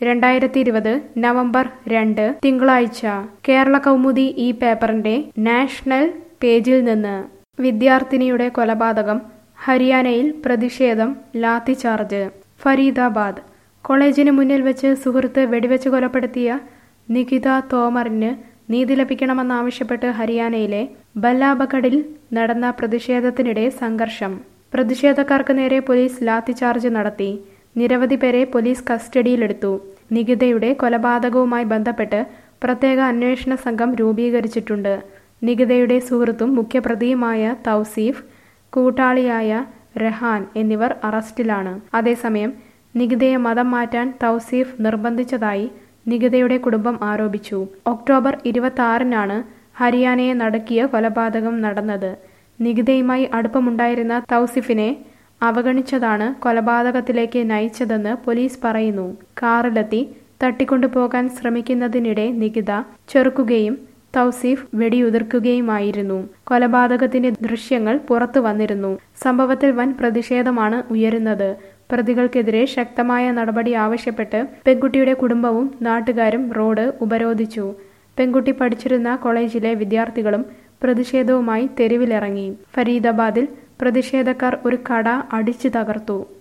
രണ്ടായിരത്തി ഇരുപത് നവംബർ രണ്ട് തിങ്കളാഴ്ച കേരള കൗമുദി ഈ പേപ്പറിന്റെ നാഷണൽ പേജിൽ നിന്ന് വിദ്യാർത്ഥിനിയുടെ കൊലപാതകം ഹരിയാനയിൽ പ്രതിഷേധം ലാത്തിചാർജ് ഫരീദാബാദ് കോളേജിന് മുന്നിൽ വെച്ച് സുഹൃത്ത് വെടിവെച്ച് കൊലപ്പെടുത്തിയ നികിത തോമറിന് നീതി ലഭിക്കണമെന്നാവശ്യപ്പെട്ട് ഹരിയാനയിലെ ബല്ലാബഗഡിൽ നടന്ന പ്രതിഷേധത്തിനിടെ സംഘർഷം പ്രതിഷേധക്കാർക്ക് നേരെ പോലീസ് ലാത്തിചാർജ് നടത്തി നിരവധി പേരെ പോലീസ് കസ്റ്റഡിയിലെടുത്തു നികിതയുടെ കൊലപാതകവുമായി ബന്ധപ്പെട്ട് പ്രത്യേക അന്വേഷണ സംഘം രൂപീകരിച്ചിട്ടുണ്ട് നികിതയുടെ സുഹൃത്തും മുഖ്യപ്രതിയുമായ തൗസീഫ് കൂട്ടാളിയായ റഹാൻ എന്നിവർ അറസ്റ്റിലാണ് അതേസമയം നികിതയെ മതം മാറ്റാൻ തൗസീഫ് നിർബന്ധിച്ചതായി നികിതയുടെ കുടുംബം ആരോപിച്ചു ഒക്ടോബർ ഇരുപത്തി ആറിനാണ് ഹരിയാനയെ നടുക്കിയ കൊലപാതകം നടന്നത് നികിതയുമായി അടുപ്പമുണ്ടായിരുന്ന തൗസിഫിനെ അവഗണിച്ചതാണ് കൊലപാതകത്തിലേക്ക് നയിച്ചതെന്ന് പോലീസ് പറയുന്നു കാറിലെത്തി തട്ടിക്കൊണ്ടുപോകാൻ ശ്രമിക്കുന്നതിനിടെ നികിത ചെറുക്കുകയും തൗസീഫ് വെടിയുതിർക്കുകയുമായിരുന്നു കൊലപാതകത്തിന്റെ ദൃശ്യങ്ങൾ പുറത്തു വന്നിരുന്നു സംഭവത്തിൽ വൻ പ്രതിഷേധമാണ് ഉയരുന്നത് പ്രതികൾക്കെതിരെ ശക്തമായ നടപടി ആവശ്യപ്പെട്ട് പെൺകുട്ടിയുടെ കുടുംബവും നാട്ടുകാരും റോഡ് ഉപരോധിച്ചു പെൺകുട്ടി പഠിച്ചിരുന്ന കോളേജിലെ വിദ്യാർത്ഥികളും പ്രതിഷേധവുമായി തെരുവിലിറങ്ങി ഫരീദാബാദിൽ പ്രതിഷേധക്കാർ ഒരു കട അടിച്ചു തകർത്തു